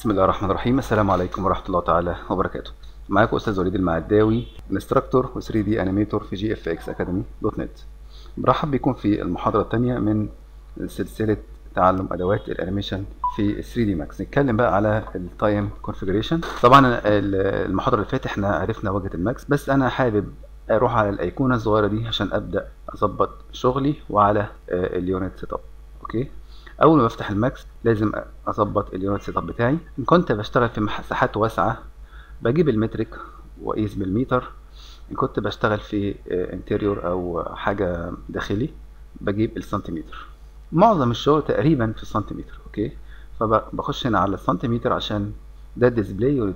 بسم الله الرحمن الرحيم السلام عليكم ورحمة الله تعالى وبركاته معاكم أستاذ وليد المعداوي انستراكتور و 3 دي انيميتور في جي اف اكس اكاديمي دوت نت برحب بيكم في المحاضرة الثانية من سلسلة تعلم أدوات الأنيميشن في 3 دي ماكس نتكلم بقى على التايم كونفيجريشن طبعا ال- المحاضرة اللي فاتت احنا عرفنا واجهة الماكس بس أنا حابب أروح على الأيقونة الصغيرة دي عشان أبدأ أظبط شغلي وعلى آه، اليونت سيت اب أوكي اول ما بفتح الماكس لازم اظبط اليونت سيت اب بتاعي ان كنت بشتغل في مساحات واسعه بجيب المترك واقيس بالمتر ان كنت بشتغل في انتريور او حاجه داخلي بجيب السنتيمتر معظم الشغل تقريبا في السنتيمتر اوكي فبخش هنا على السنتيمتر عشان ده الديسبلاي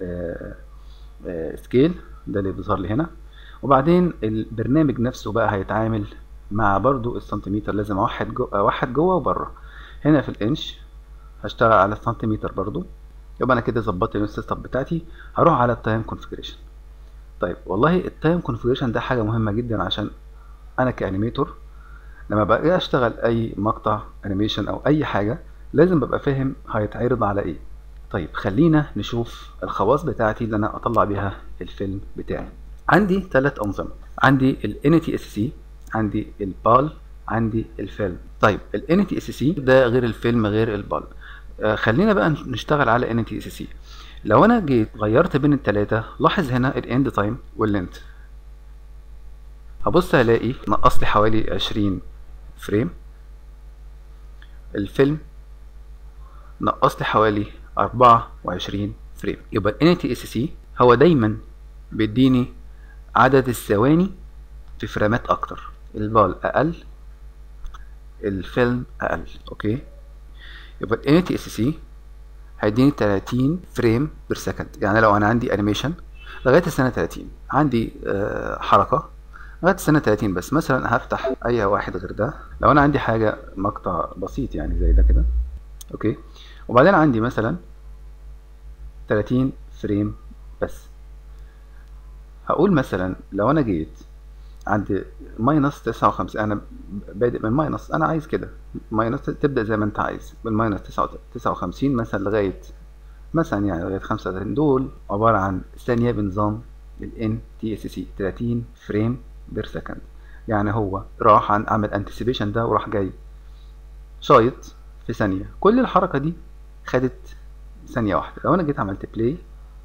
سكيل ده اللي بيظهر لي هنا وبعدين البرنامج نفسه بقى هيتعامل مع برضو السنتيمتر لازم اوحد جو اوحد جوه وبره هنا في الانش هشتغل على السنتيمتر برضو يبقى انا كده ظبطت السيت اب بتاعتي هروح على التايم كونفيجريشن طيب والله التايم كونفيجريشن ده حاجه مهمه جدا عشان انا كانيميتور لما باجي اشتغل اي مقطع انيميشن او اي حاجه لازم ببقى فاهم هيتعرض على ايه طيب خلينا نشوف الخواص بتاعتي اللي انا اطلع بيها الفيلم بتاعي عندي ثلاث انظمه عندي ال NTSC عندي البال عندي الفيلم طيب ال NTSC ده غير الفيلم غير البال آه خلينا بقى نشتغل على NTSC لو انا جيت غيرت بين الثلاثه لاحظ هنا الاند تايم واللينت هبص هلاقي نقص لي حوالي 20 فريم الفيلم نقص لي حوالي 24 فريم يبقى ال NTSC هو دايما بيديني عدد الثواني في فريمات اكتر البال اقل الفيلم اقل اوكي يبقى ال NTSC هيديني 30 فريم بير سكند يعني لو انا عندي انيميشن لغايه السنه 30 عندي آه حركه لغايه السنه 30 بس مثلا هفتح اي واحد غير ده لو انا عندي حاجه مقطع بسيط يعني زي ده كده اوكي وبعدين عندي مثلا 30 فريم بس هقول مثلا لو انا جيت عند ماينس 59 انا بادئ من ماينس انا عايز كده ماينس تبدا زي ما انت عايز من ماينس 59 مثلا لغايه مثلا يعني لغايه 35 دول عباره عن ثانيه بنظام ال NTSC 30 فريم بير سكند يعني هو راح عن عمل انتسيبيشن ده وراح جاي شايط في ثانيه كل الحركه دي خدت ثانيه واحده لو انا جيت عملت بلاي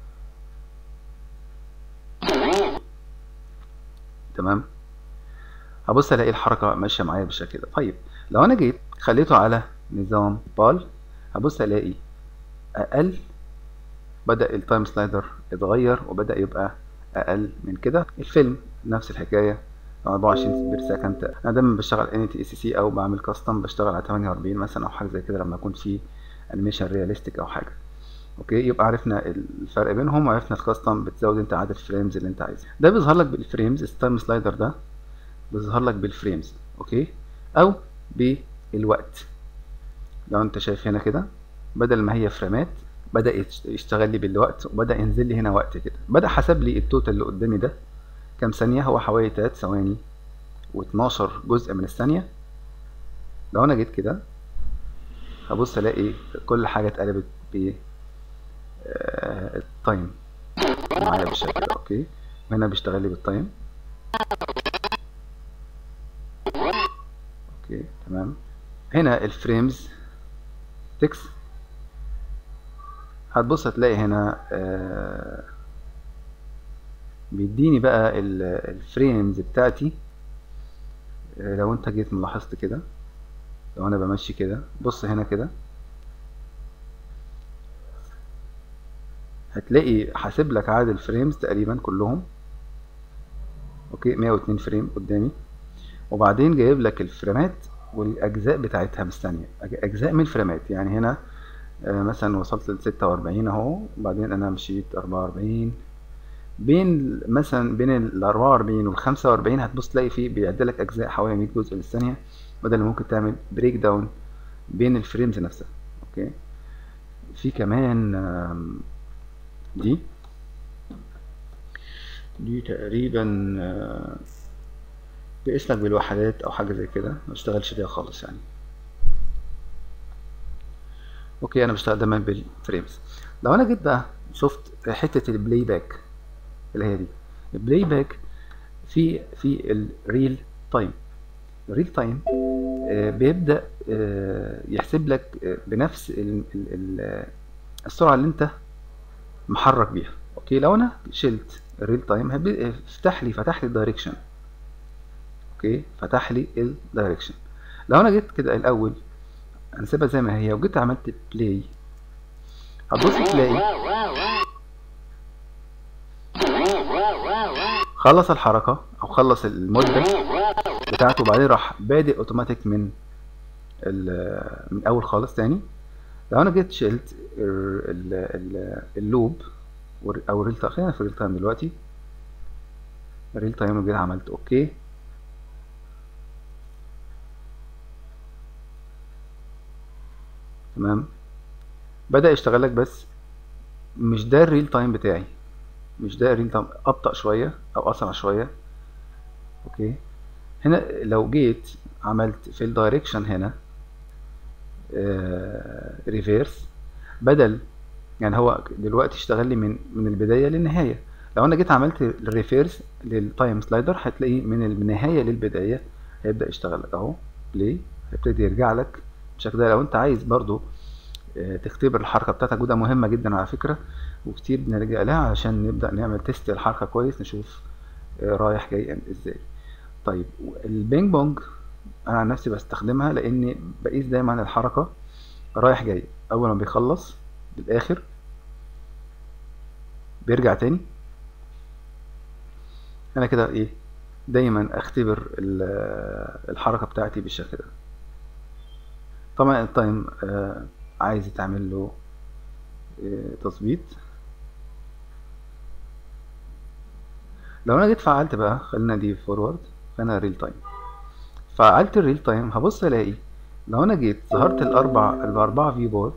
تمام هبص الاقي الحركه ماشيه معايا بالشكل ده طيب لو انا جيت خليته على نظام بال هبص الاقي اقل بدا التايم سلايدر يتغير وبدا يبقى اقل من كده الفيلم نفس الحكايه 24 بير سكند انا دايما بشتغل ان تي اس سي او بعمل كاستم بشتغل على 48 مثلا او حاجه زي كده لما يكون في انيميشن رياليستيك او حاجه اوكي يبقى عرفنا الفرق بينهم وعرفنا الكاستم بتزود انت عدد الفريمز اللي انت عايزها ده بيظهر لك بالفريمز التايم سلايدر ده بيظهر لك بالفريمز اوكي او بالوقت لو انت شايف هنا كده بدل ما هي فريمات بدا يشتغل لي بالوقت وبدا ينزل لي هنا وقت كده بدا حسب لي التوتال اللي قدامي ده كام ثانيه هو حوالي 3 ثواني و12 جزء من الثانيه لو انا جيت كده هبص الاقي كل حاجه اتقلبت ب التايم معايا بالشكل ده اوكي هنا بيشتغل لي بالتايم اوكي تمام هنا الفريمز تكس هتبص هتلاقي هنا آه بيديني بقى الفريمز بتاعتي آه لو انت جيت ملاحظت كده لو انا بمشي كده بص هنا كده هتلاقي حاسب لك عدد الفريمز تقريبا كلهم اوكي 102 فريم قدامي وبعدين جايب لك الفريمات والاجزاء بتاعتها بالثانيه اجزاء من الفريمات يعني هنا آه مثلا وصلت ل 46 اهو وبعدين انا مشيت 44 بين مثلا بين ال 44 وال 45 هتبص تلاقي فيه بيعد لك اجزاء حوالي 100 جزء للثانيه بدل ممكن تعمل بريك داون بين الفريمز نفسها اوكي في كمان دي دي تقريبا بيقيس لك بالوحدات او حاجه زي كده ما اشتغلش بيها خالص يعني اوكي انا بشتغل دايما بالفريمز لو انا جيت بقى شفت حته البلاي باك اللي هي دي البلاي باك في في الريل تايم الريل تايم بيبدا آه، يحسب لك آه، بنفس ال- ال- ال- السرعه اللي انت محرك بيها اوكي لو انا شلت الريل تايم هيبقى- فتح لي فتح لي الدايركشن اوكي فتح لي الدايركشن لو انا جيت كده الاول هنسيبها زي ما هي وجيت عملت بلاي هتبص تلاقي خلص الحركة أو خلص المدة بتاعته وبعدين راح بادئ أوتوماتيك من ال- من أول خالص تاني لو أنا جيت شلت ال- ال- ال- اللوب ور- أو الريل تايم خلينا في الريل تايم دلوقتي الريل تايم وجيت عملت أوكي تمام بدأ يشتغل لك بس مش ده الريل تايم بتاعي مش ده الريل تايم أبطأ شوية أو أسرع شوية أوكي هنا لو جيت عملت في الدايركشن هنا ريفيرس بدل يعني هو دلوقتي اشتغل لي من من البداية للنهاية لو انا جيت عملت الريفيرس للتايم سلايدر هتلاقيه من النهاية للبداية هيبدأ يشتغل لك اهو بلاي هيبتدي يرجع لك بالشكل ده لو انت عايز برضو آه، تختبر الحركة بتاعتك وده مهمة جدا على فكرة وكتير بنلجأ لها عشان نبدأ نعمل تيست الحركة كويس نشوف آه، رايح جاي ازاي طيب البينج بونج انا عن نفسي بستخدمها لاني بقيس دايما الحركة رايح جاي اول ما بيخلص للاخر بيرجع تاني انا كده ايه دايما اختبر ال- الحركة بتاعتي بالشكل ده طبعا التايم آه، عايز يتعمل له آه، تظبيط لو انا جيت فعلت بقى خلينا دي فورورد خلينا ريل تايم فعلت الريل تايم هبص الاقي لو انا جيت ظهرت الاربع الاربعه فيو بورد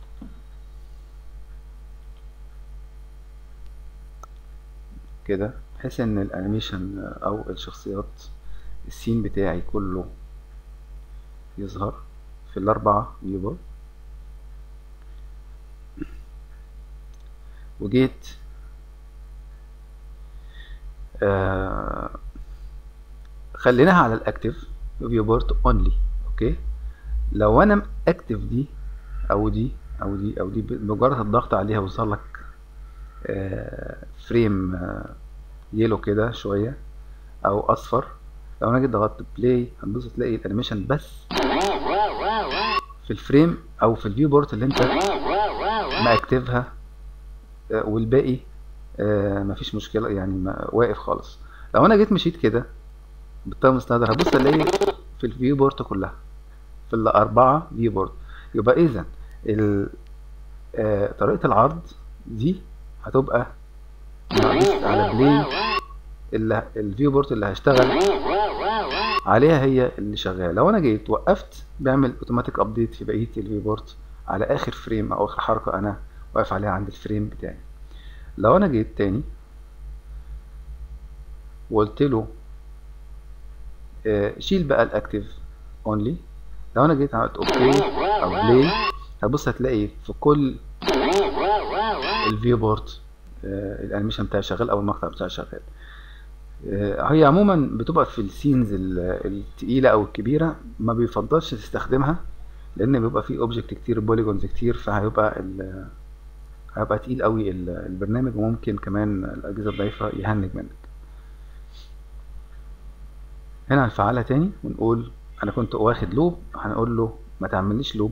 كده بحيث ان الانيميشن او الشخصيات السين بتاعي كله يظهر في الاربعه فيو بورد وجيت آه خليناها على الاكتف فيو بورد اونلي اوكي لو انا اكتف دي او دي او دي او دي بمجرد الضغط عليها وصل لك آه فريم آه يلو كده شويه او اصفر لو انا جيت ضغطت بلاي هتبص تلاقي الانيميشن بس في الفريم او في الفيو بورد اللي انت ماكتفها آه والباقي آه مفيش مشكله يعني ما واقف خالص لو انا جيت مشيت كده بالتايم سلايدر هبص الاقي في الفيو بورد كلها في الاربعه فيو بورد يبقى اذا ال- آه، طريقه العرض دي هتبقى معلش على بلاي اللي الفيو بورد اللي هشتغل عليها هي اللي شغاله لو انا جيت وقفت بيعمل اوتوماتيك ابديت في بقيه الفيو بورد على اخر فريم او اخر حركه انا واقف عليها عند الفريم بتاعي لو انا جيت تاني وقلت له آه، شيل بقى الاكتف اونلي لو انا جيت عملت اوكي او بلاي هتبص هتلاقي في كل الفيو بورد آه، الانيميشن بتاعي شغال او المقطع بتاعي شغال آه، هي عموما بتبقى في السينز ال- التقيله او الكبيره ما بيفضلش تستخدمها لان بيبقى فيه اوبجكت كتير بوليجونز كتير فهيبقى ال- هيبقى تقيل قوي ال- البرنامج وممكن كمان الاجهزه الضعيفه يهنج منك هنا هنفعلها تاني ونقول انا كنت واخد لوب هنقول له ما تعمليش لوب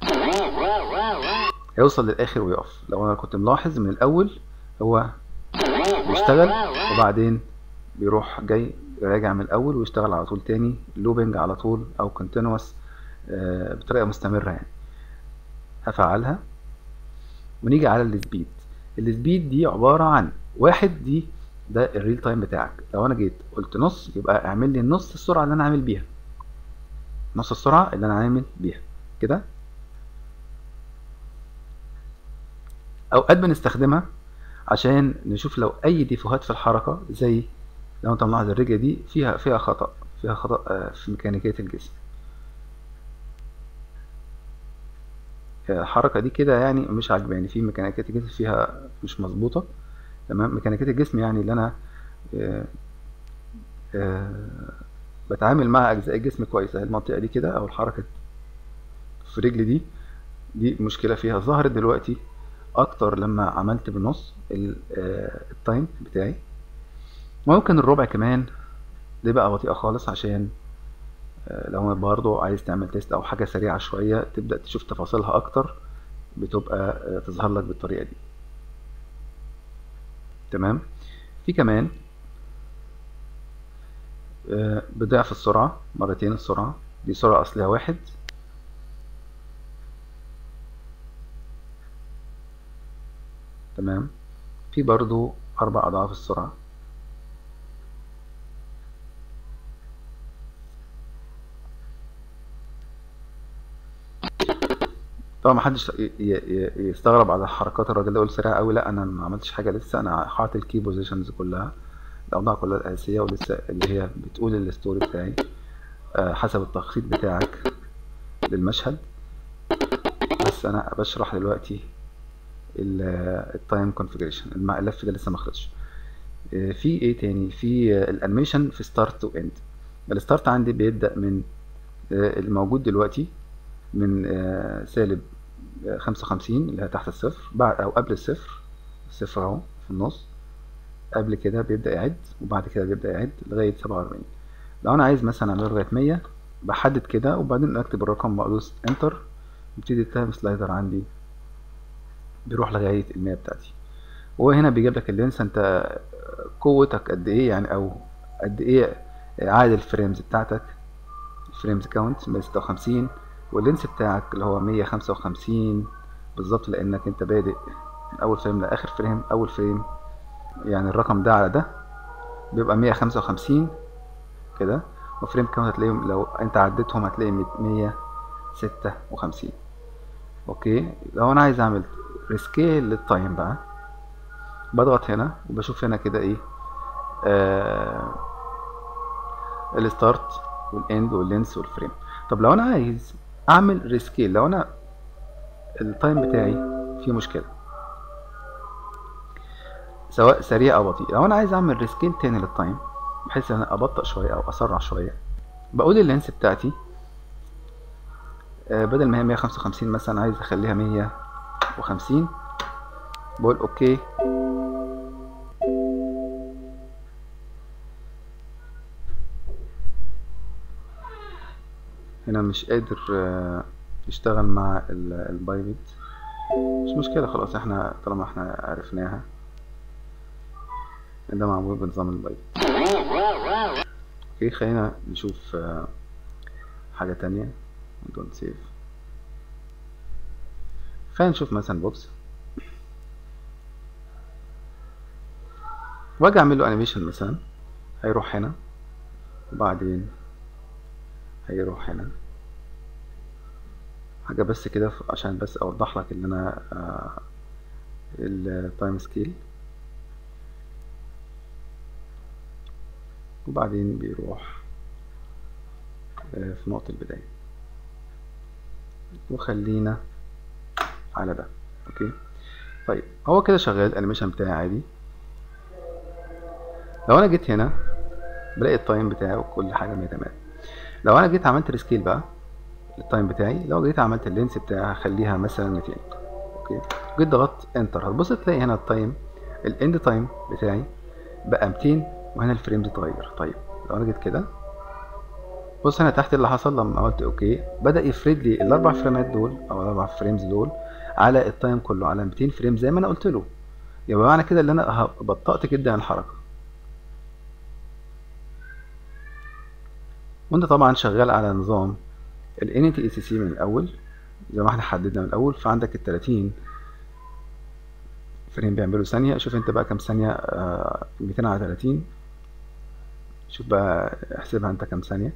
هيوصل للاخر ويقف لو انا كنت ملاحظ من الاول هو بيشتغل وبعدين بيروح جاي راجع من الاول ويشتغل على طول تاني لوبنج على طول او كونتينوس بطريقه مستمره يعني هفعلها ونيجي على السبيد السبيد دي عباره عن واحد دي ده الريل تايم بتاعك لو انا جيت قلت نص يبقى اعمل لي نص السرعه اللي انا عامل بيها نص السرعه اللي انا عامل بيها كده اوقات بنستخدمها عشان نشوف لو اي ديفوهات في الحركه زي لو انت ملاحظ الرجل دي فيها فيها خطا فيها خطا آه، في ميكانيكيه الجسم الحركة دي كده يعني مش عجباني في ميكانيكية الجسم فيها مش مظبوطة تمام ميكانيكية الجسم يعني اللي أنا آه، آه، بتعامل مع أجزاء الجسم كويسة المنطقة دي كده أو الحركة في رجلي دي دي مشكلة فيها ظهرت دلوقتي أكتر لما عملت بالنص ال- آه، التايم بتاعي ممكن الربع كمان دي بقى بطيئة خالص عشان آه، لو برضو عايز تعمل تيست أو حاجة سريعة شوية تبدأ تشوف تفاصيلها أكتر بتبقى آه، تظهر لك بالطريقة دي تمام في كمان آه، بضعف السرعة مرتين السرعة دي سرعة أصلها واحد تمام في برضو أربع أضعاف السرعة طبعا محدش ي- ي- يستغرب على حركات الراجل ده يقول سريع قوي لا انا ما عملتش حاجه لسه انا حاطط الكي بوزيشنز كلها الاوضاع كلها الاساسيه ولسه اللي هي بتقول الستوري بتاعي آه، حسب التخطيط بتاعك للمشهد بس انا بشرح دلوقتي التايم كونفيجريشن الملف ده لسه ما خلصش آه، في ايه تاني في آه، الانيميشن في ستارت تو اند الستارت عندي بيبدا من آه، الموجود دلوقتي من آه، سالب آه، خمسة وخمسين اللي هي تحت الصفر بعد أو قبل الصفر الصفر أهو في النص قبل كده بيبدأ يعد وبعد كده بيبدأ يعد لغاية سبعة وأربعين لو أنا عايز مثلا أعمله لغاية مية بحدد كده وبعدين أكتب الرقم وأدوس انتر يبتدي التايم سلايدر عندي بيروح لغاية المية بتاعتي وهنا بيجيب لك اللينس انت قوتك قد ايه يعني او قد ايه عدد الفريمز بتاعتك الفريمز كاونت 156 واللينس بتاعك اللي هو 155 بالظبط لانك انت بادئ من اول فريم لاخر فريم اول فريم يعني الرقم ده على ده بيبقى 155 كده وفريم كاونت هتلاقيهم لو انت عديتهم هتلاقي 156 اوكي لو انا عايز اعمل ريسكيل للتايم بقى بضغط هنا وبشوف هنا كده ايه آه الستارت والاند واللينس والفريم طب لو انا عايز اعمل ريسكيل لو انا التايم بتاعي فيه مشكله سواء سريع او بطيء لو انا عايز اعمل ريسكيل تاني للتايم بحيث ان انا ابطأ شويه او اسرع شويه بقول اللينس بتاعتي آه بدل ما هي 155 مثلا عايز اخليها 150 بقول اوكي هنا مش قادر آه، يشتغل مع ال- البايبت مش مشكلة خلاص احنا طالما احنا عرفناها ده معمول بنظام البايبت اوكي خلينا نشوف آه، حاجة تانية دونت سيف خلينا نشوف مثلا بوكس واجي اعمل له انيميشن مثلا هيروح هنا وبعدين هيروح هنا حاجة بس كده ف- عشان بس اوضح لك ان انا التايم سكيل وبعدين بيروح آه، في نقطة البداية وخلينا على ده اوكي طيب هو كده شغال الانيميشن بتاعي عادي لو انا جيت هنا بلاقي التايم بتاعي وكل حاجة مية تمام لو انا جيت عملت ريسكيل بقى التايم بتاعي لو جيت عملت اللينس بتاعي هخليها مثلا 200 اوكي جيت ضغطت انتر هتبص تلاقي هنا التايم الاند تايم بتاعي بقى 200 وهنا الفريمز اتغير طيب لو انا جيت كده بص هنا تحت اللي حصل لما قلت اوكي بدأ يفرد لي الاربع فريمات دول او الاربع فريمز دول على التايم كله على 200 فريم زي ما انا قلت له يبقى معنى كده ان انا ه- بطأت جدا الحركة وانت طبعا شغال على نظام ال NTSC من الاول زي ما احنا حددنا من الاول فعندك ال 30 فريم بيعملوا ثانية شوف انت بقى كام ثانية آه 200 على 30 شوف بقى احسبها انت كام ثانية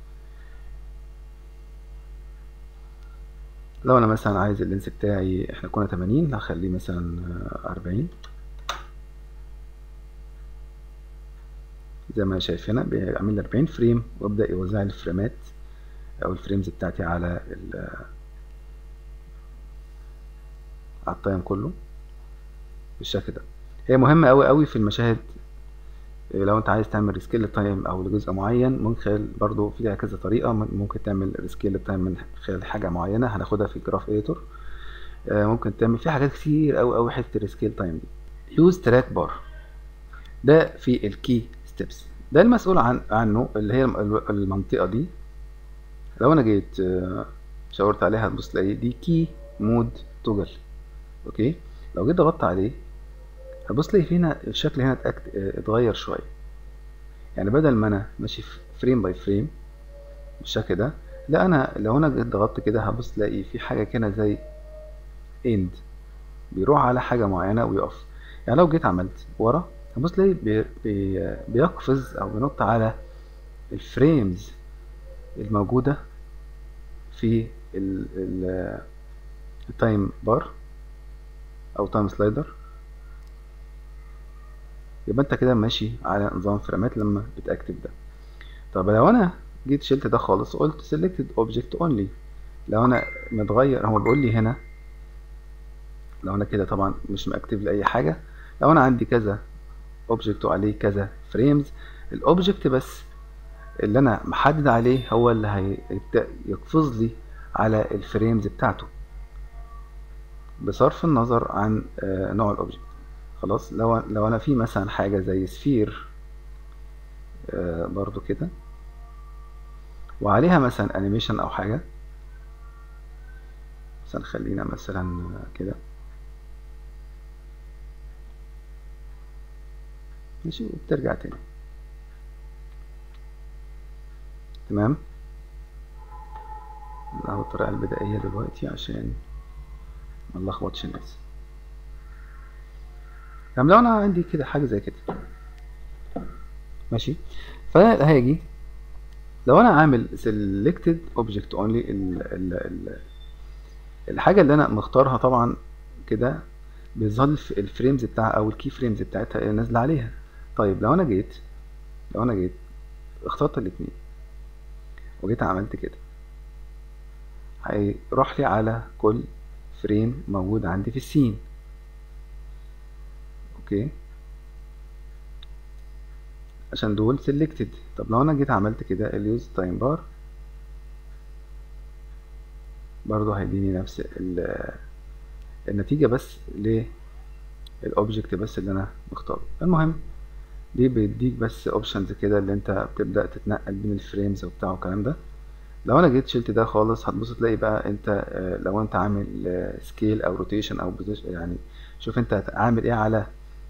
لو انا مثلا عايز اللينس بتاعي احنا كنا 80 هخليه مثلا آه، 40 زي ما انا شايف هنا بيعمل لي 40 فريم وابدا يوزع لي الفريمات او الفريمز بتاعتي على ال على التايم كله بالشكل ده هي مهمة أوي أوي في المشاهد إيه، لو انت عايز تعمل ريسكيل للتايم او لجزء معين من خلال برضو فيها كذا طريقة ممكن تعمل ريسكيل للتايم من خلال حاجة معينة هناخدها في الجراف اديتور ممكن تعمل في حاجات كتير أوي أوي حتة الريسكيل تايم دي يوز تراك بار ده في الكي ستيبس ده المسؤول عن عنه اللي هي المنطقة دي لو انا جيت آه، شاورت عليها هتبص تلاقي دي كي مود توجل اوكي لو جيت ضغطت عليه هتبص تلاقي هنا الشكل هنا آه، اتغير شويه يعني بدل ما انا ماشي فريم باي فريم بالشكل ده لا انا لو انا جيت ضغطت كده هبص تلاقي في حاجه كده زي اند بيروح على حاجه معينه ويقف يعني لو جيت عملت ورا هبص تلاقي بي بي بيقفز او بينط على الفريمز الموجودة في التايم بار او تايم سلايدر يبقى انت كده ماشي على نظام فريمات لما بتاكتف ده طب لو انا جيت شلت ده خالص وقلت selected object only لو انا متغير هو بيقول لي هنا لو انا كده طبعا مش مأكتف لاي حاجه لو انا عندي كذا اوبجكت وعليه كذا فريمز الاوبجكت بس اللي انا محدد عليه هو اللي هيبدأ يقفز لي على الفريمز بتاعته بصرف النظر عن آه، نوع الاوبجكت خلاص لو لو انا في مثلا حاجه زي سفير آه، برضو كده وعليها مثلا انيميشن او حاجه مثلا خلينا مثلا كده ماشي وبترجع تاني تمام اهو الطريقة البدائية دلوقتي عشان ما نلخبطش الناس طب لو انا عندي كده حاجة زي كده ماشي فانا هاجي لو انا عامل selected object only ال ال ال الحاجة اللي انا مختارها طبعا كده بيظهر الفريمز بتاعها او الكي فريمز بتاعتها اللي نازلة عليها طيب لو انا جيت لو انا جيت اخترت الاتنين وجيت عملت كده هيروح لي على كل فريم موجود عندي في السين اوكي عشان دول سيلكتد طب لو انا جيت عملت كده اليوز تايم بار برضو هيديني نفس النتيجة بس للأوبجكت بس اللي أنا مختاره المهم دي بيديك بس اوبشنز كده اللي انت بتبدا تتنقل بين الفريمز وبتاع والكلام ده لو انا جيت شلت ده خالص هتبص تلاقي بقى انت آه، لو انت عامل سكيل او روتيشن او يعني شوف انت عامل ايه على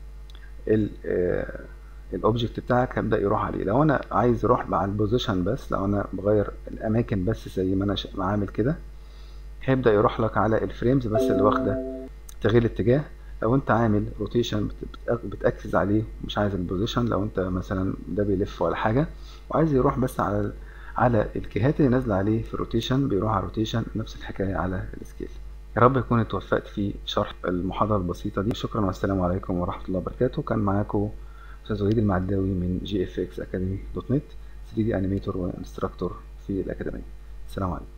الاوبجكت بتاعك هيبدا يروح عليه لو انا عايز اروح مع البوزيشن بس لو انا بغير الاماكن بس زي ما انا عامل كده هيبدا يروح لك على الفريمز بس اللي واخده تغيير الاتجاه لو انت عامل روتيشن بتاكسس عليه مش عايز البوزيشن لو انت مثلا ده بيلف ولا حاجه وعايز يروح بس على على الكيهات اللي نازله عليه في الروتيشن بيروح على الروتيشن نفس الحكايه على السكيل يا رب يكون اتوفقت في شرح المحاضره البسيطه دي شكرا والسلام عليكم ورحمه الله وبركاته كان معاكم استاذ وليد المعداوي من جي اف اكس اكاديمي دوت نت 3 دي انيميتور وانستراكتور في الاكاديميه السلام عليكم